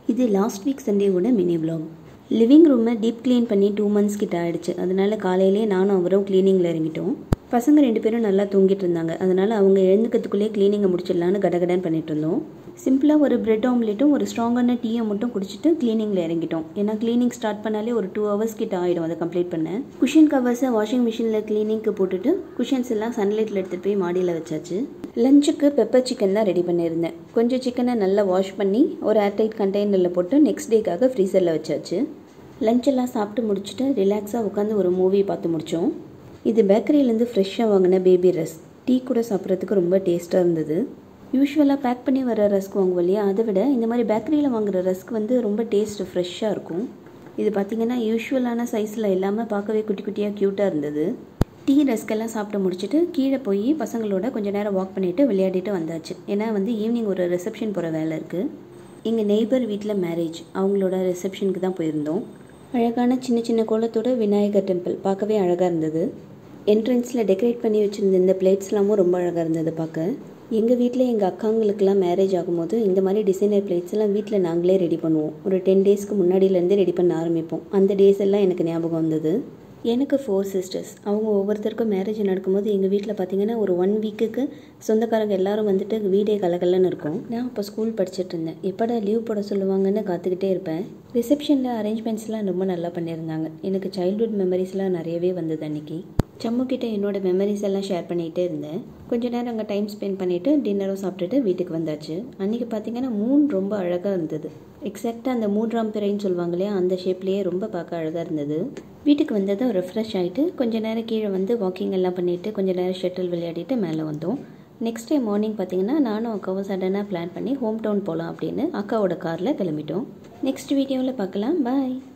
இது last week சண்டேவோட mini vlog living ரூமை டீப் க்ளீன் பண்ணி டூ மந்த்ஸ் கிட்ட ஆயிடுச்சு அதனால காலையிலேயே நானும் அவரும் க்ளீனிங்கில் இறங்கிட்டோம் பசங்க ரெண்டு பேரும் நல்லா தூங்கிட்டு இருந்தாங்க அதனால அவங்க எழுந்துக்கிறதுக்குள்ளே க்ளீனிங்கை முடிச்சிடலான்னு கடகடன்னு பண்ணிட்டு இருந்தோம் சிம்பிளாக ஒரு பிரெட் ஆம்லேட்டும் ஒரு ஸ்ட்ராங்கான டீயை மட்டும் குடிச்சிட்டு க்ளீனிங்கில் இறங்கிட்டோம் ஏன்னா க்ளீனிங் ஸ்டார்ட் பண்ணாலே ஒரு டூ ஹவர்ஸ் கிட்ட ஆகிடும் அதை கம்ப்ளீட் பண்ண குஷன் கவர்ஸை வாஷிங் மிஷினில் க்ளீனிங்க்கு போட்டுட்டு குஷன்ஸ் எல்லாம் சன்லைட்டில் எடுத்துகிட்டு போய் மாடியில் வச்சாச்சு லஞ்சுக்கு பெப்பர் சிக்கன் தான் ரெடி பண்ணியிருந்தேன் கொஞ்சம் சிக்கனை நல்லா வாஷ் பண்ணி ஒரு ஏர்டைட் கண்டெய்னரில் போட்டு நெக்ஸ்ட் டேக்காக ஃப்ரீசரில் வச்சாச்சு லஞ்ச் எல்லாம் சாப்பிட்டு முடிச்சுட்டு ரிலாக்ஸாக உட்காந்து ஒரு மூவி பார்த்து முடித்தோம் இது பேக்கரியிலேருந்து ஃப்ரெஷ்ஷாக வாங்கின பேபி ரஸ் டீ கூட சாப்பிட்றதுக்கு ரொம்ப டேஸ்ட்டாக இருந்தது யூஸ்வலாக பேக் பண்ணி வர ரஸ்க் வாங்குவோம் இல்லையா அதை விட இந்த மாதிரி பேக்கரியில் வாங்குற ரஸ்க் வந்து ரொம்ப டேஸ்ட் ஃப்ரெஷ்ஷாக இருக்கும் இது பார்த்திங்கன்னா யூஸ்வலான சைஸில் இல்லாமல் பார்க்கவே குட்டி குட்டியாக க்யூட்டாக இருந்தது டீ ரஸ்கெல்லாம் சாப்பிட்டு முடிச்சுட்டு கீழே போய் பசங்களோட கொஞ்சம் நேரம் வாக் பண்ணிவிட்டு விளையாடிட்டு வந்தாச்சு ஏன்னா வந்து ஈவினிங் ஒரு ரிசப்ஷன் போகிற வேலை இருக்குது எங்கள் நெய்பர் வீட்டில் மேரேஜ் அவங்களோட ரிசப்ஷனுக்கு தான் போயிருந்தோம் அழகான சின்ன சின்ன கோலத்தோட விநாயகர் டெம்பிள் பார்க்கவே அழகாக இருந்தது என்ட்ரன்ஸில் டெக்கரேட் பண்ணி வச்சுருந்த இந்த பிளேட்ஸ்லாமும் ரொம்ப அழகாக இருந்தது பார்க்க எங்கள் வீட்டில் எங்கள் அக்காங்களுக்கெல்லாம் மேரேஜ் ஆகும்போது இந்த மாதிரி டிசைனர் பிளேட்ஸ் எல்லாம் வீட்டில் நாங்களே ரெடி பண்ணுவோம் ஒரு டென் டேஸ்க்கு முன்னாடியிலேருந்தே ரெடி பண்ண ஆரம்பிப்போம் அந்த டேஸ் எல்லாம் எனக்கு ஞாபகம் வந்தது எனக்கு ஃபோர் சிஸ்டர்ஸ் அவங்க ஒவ்வொருத்தருக்கும் மேரேஜ் நடக்கும்போது எங்கள் வீட்டில் பார்த்தீங்கன்னா ஒரு ஒன் வீக்குக்கு சொந்தக்காரங்க எல்லாரும் வந்துட்டு வீடே கலகலன்னு இருக்கும் நான் அப்போ ஸ்கூல் படிச்சுட்டு இருந்தேன் எப்படா லீவ் போட சொல்லுவாங்கன்னு காத்துக்கிட்டே இருப்பேன் ரிசப்ஷனில் அரேஞ்ச்மெண்ட்ஸ்லாம் ரொம்ப நல்லா பண்ணியிருந்தாங்க எனக்கு சைல்ட்ஹுட் மெமரிஸ்லாம் நிறையவே வந்தது அன்றைக்கி சம்மு கிட்ட என்னோட மெமரிஸ் எல்லாம் ஷேர் பண்ணிகிட்டே இருந்தேன் கொஞ்ச நேரம் அங்கே டைம் ஸ்பெண்ட் பண்ணிவிட்டு டின்னரும் சாப்பிட்டுட்டு வீட்டுக்கு வந்தாச்சு அன்றைக்கி பார்த்தீங்கன்னா மூன் ரொம்ப அழகாக இருந்தது எக்ஸாக்டாக அந்த மூன்றாம் பிறைன்னு சொல்லுவாங்க இல்லையா அந்த ஷேப்லேயே ரொம்ப பார்க்க அழகாக இருந்தது வீட்டுக்கு வந்ததும் ரெஃப்ரெஷ் ஆகிட்டு கொஞ்ச நேரம் கீழே வந்து வாக்கிங் எல்லாம் பண்ணிவிட்டு கொஞ்ச நேரம் ஷட்டில் விளையாடிட்டு மேலே வந்தோம் நெக்ஸ்ட் டே மார்னிங் பார்த்தீங்கன்னா நானும் அக்காவும் சடனாக பிளான் பண்ணி ஹோம் டவுன் போகலாம் அப்படின்னு அக்காவோட காரில் கிளம்பிட்டோம் நெக்ஸ்ட் வீடியோவில் பார்க்கலாம் பாய்